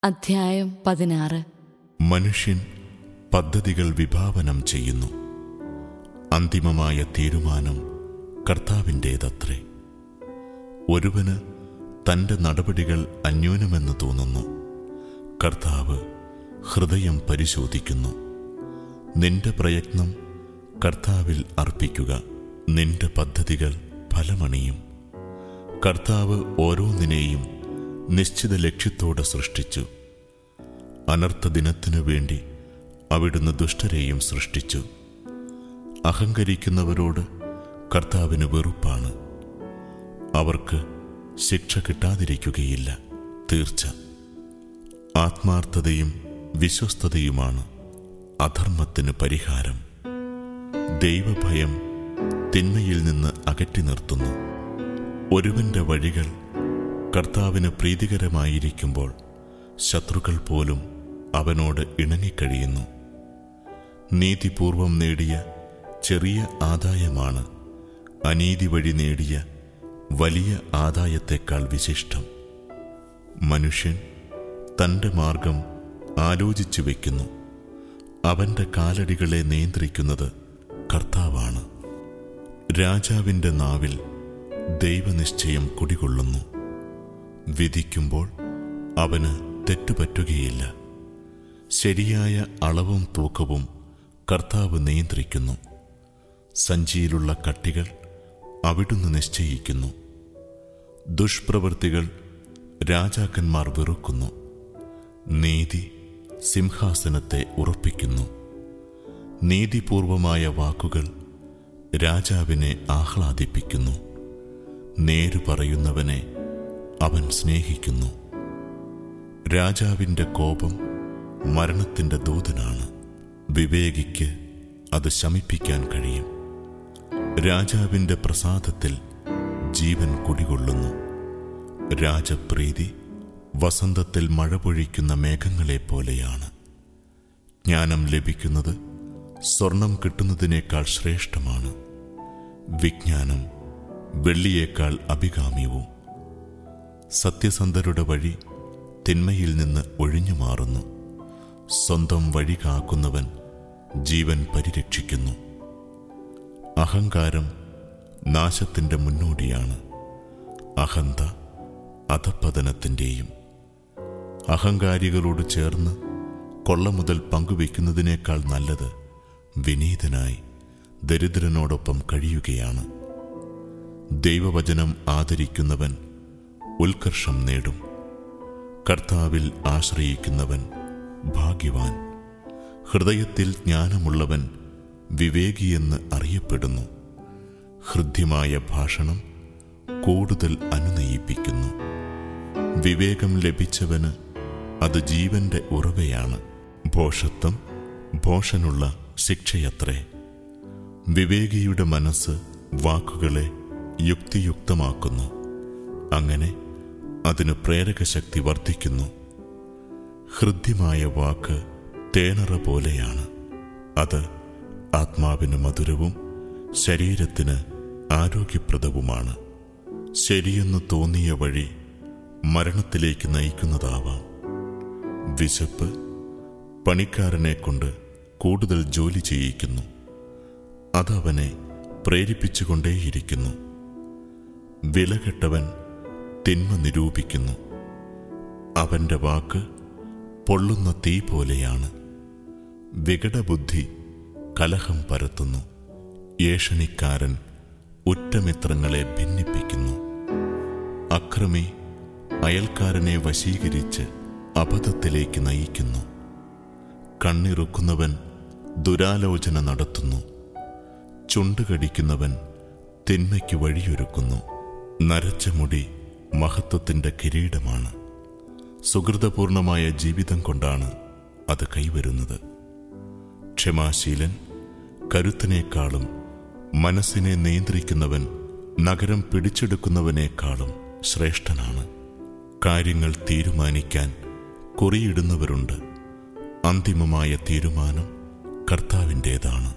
അധ്യായം പതിനാറ് മനുഷ്യൻ പദ്ധതികൾ വിഭാവനം ചെയ്യുന്നു അന്തിമമായ തീരുമാനം കർത്താവിൻ്റേതത്രേ ഒരുവന് തൻ്റെ നടപടികൾ അന്യൂനമെന്ന് തോന്നുന്നു കർത്താവ് ഹൃദയം പരിശോധിക്കുന്നു നിന്റെ പ്രയത്നം കർത്താവിൽ അർപ്പിക്കുക നിന്റെ പദ്ധതികൾ ഫലമണിയും കർത്താവ് ഓരോന്നിനെയും നിശ്ചിത ലക്ഷ്യത്തോടെ സൃഷ്ടിച്ചു അനർത്ഥ ദിനത്തിനു വേണ്ടി അവിടുന്ന് ദുഷ്ടരെയും സൃഷ്ടിച്ചു അഹങ്കരിക്കുന്നവരോട് കർത്താവിന് വെറുപ്പാണ് അവർക്ക് ശിക്ഷ കിട്ടാതിരിക്കുകയില്ല തീർച്ച ആത്മാർത്ഥതയും വിശ്വസ്തതയുമാണ് അധർമ്മത്തിന് പരിഹാരം ദൈവഭയം തിന്മയിൽ നിന്ന് അകറ്റി നിർത്തുന്നു ഒരുവന്റെ വഴികൾ കർത്താവിന് പ്രീതികരമായിരിക്കുമ്പോൾ ശത്രുക്കൾ പോലും അവനോട് ഇണങ്ങിക്കഴിയുന്നു നീതിപൂർവം നേടിയ ചെറിയ ആദായമാണ് അനീതി വഴി നേടിയ വലിയ ആദായത്തെക്കാൾ വിശിഷ്ടം മനുഷ്യൻ തൻ്റെ മാർഗം ആലോചിച്ചു വയ്ക്കുന്നു അവൻ്റെ കാലടികളെ നിയന്ത്രിക്കുന്നത് കർത്താവാണ് രാജാവിൻ്റെ നാവിൽ ദൈവനിശ്ചയം കുടികൊള്ളുന്നു വിധിക്കുമ്പോൾ അവന് തെറ്റുപറ്റുകയില്ല ശരിയായ അളവും തൂക്കവും കർത്താവ് നിയന്ത്രിക്കുന്നു സഞ്ചിയിലുള്ള കട്ടികൾ അവിടുന്ന് നിശ്ചയിക്കുന്നു ദുഷ്പ്രവൃത്തികൾ രാജാക്കന്മാർ വെറുക്കുന്നു നീതി സിംഹാസനത്തെ ഉറപ്പിക്കുന്നു നീതിപൂർവമായ വാക്കുകൾ രാജാവിനെ ആഹ്ലാദിപ്പിക്കുന്നു നേരു പറയുന്നവനെ അവൻ സ്നേഹിക്കുന്നു രാജാവിൻ്റെ കോപം മരണത്തിൻ്റെ ദൂതനാണ് വിവേകിക്ക് അത് ശമിപ്പിക്കാൻ കഴിയും രാജാവിൻ്റെ പ്രസാദത്തിൽ ജീവൻ കുടികൊള്ളുന്നു രാജപ്രീതി വസന്തത്തിൽ മഴ പൊഴിക്കുന്ന മേഘങ്ങളെ പോലെയാണ് ജ്ഞാനം ലഭിക്കുന്നത് സ്വർണം കിട്ടുന്നതിനേക്കാൾ ശ്രേഷ്ഠമാണ് വിജ്ഞാനം വെള്ളിയേക്കാൾ അഭികാമ്യവും സത്യസന്ധരുടെ വഴി തിന്മയിൽ നിന്ന് ഒഴിഞ്ഞു മാറുന്നു സ്വന്തം വഴി കാക്കുന്നവൻ ജീവൻ പരിരക്ഷിക്കുന്നു അഹങ്കാരം നാശത്തിൻ്റെ മുന്നോടിയാണ് അഹന്ത അധപ്പതനത്തിൻ്റെയും അഹങ്കാരികളോട് ചേർന്ന് കൊള്ള മുതൽ പങ്കുവെക്കുന്നതിനേക്കാൾ നല്ലത് വിനീതനായി ദരിദ്രനോടൊപ്പം കഴിയുകയാണ് ദൈവവചനം ആദരിക്കുന്നവൻ ഉത്കർഷം നേടും കർത്താവിൽ ആശ്രയിക്കുന്നവൻ ഭാഗ്യവാൻ ഹൃദയത്തിൽ ജ്ഞാനമുള്ളവൻ വിവേകിയെന്ന് അറിയപ്പെടുന്നു ഹൃദ്യമായ ഭാഷണം കൂടുതൽ അനുനയിപ്പിക്കുന്നു വിവേകം ലഭിച്ചവന് അത് ജീവന്റെ ഉറവയാണ് ഭോഷത്വം ഭോഷനുള്ള ശിക്ഷയത്രേ വിവേകിയുടെ മനസ്സ് വാക്കുകളെ യുക്തിയുക്തമാക്കുന്നു അങ്ങനെ അതിന് പ്രേരകശക്തി വർദ്ധിക്കുന്നു ഹൃദ്യമായ വാക്ക് തേനറ പോലെയാണ് അത് ആത്മാവിന് മധുരവും ശരീരത്തിന് ആരോഗ്യപ്രദവുമാണ് ശരിയെന്ന് തോന്നിയ വഴി മരണത്തിലേക്ക് നയിക്കുന്നതാവാം വിശപ്പ് പണിക്കാരനെ കൊണ്ട് കൂടുതൽ ജോലി ചെയ്യിക്കുന്നു അതവനെ പ്രേരിപ്പിച്ചുകൊണ്ടേയിരിക്കുന്നു വിലകെട്ടവൻ തിന്മ നിരൂപിക്കുന്നു അവന്റെ വാക്ക് പൊള്ളുന്ന തീ പോലെയാണ് വികടബുദ്ധി കലഹം പരത്തുന്നു ഏഷണിക്കാരൻ ഉറ്റമിത്രങ്ങളെ ഭിന്നിപ്പിക്കുന്നു അക്രമി അയൽക്കാരനെ വശീകരിച്ച് അബദ്ധത്തിലേക്ക് നയിക്കുന്നു കണ്ണിറുക്കുന്നവൻ ദുരാലോചന നടത്തുന്നു ചുണ്ടുകടിക്കുന്നവൻ തിന്മയ്ക്ക് വഴിയൊരുക്കുന്നു നരച്ച മുടി മഹത്വത്തിൻ്റെ കിരീടമാണ് സുഹൃതപൂർണമായ ജീവിതം കൊണ്ടാണ് അത് കൈവരുന്നത് ക്ഷമാശീലൻ കരുത്തിനേക്കാളും മനസ്സിനെ നിയന്ത്രിക്കുന്നവൻ നഗരം പിടിച്ചെടുക്കുന്നവനേക്കാളും ശ്രേഷ്ഠനാണ് കാര്യങ്ങൾ തീരുമാനിക്കാൻ കുറിയിടുന്നവരുണ്ട് അന്തിമമായ തീരുമാനം കർത്താവിൻ്റേതാണ്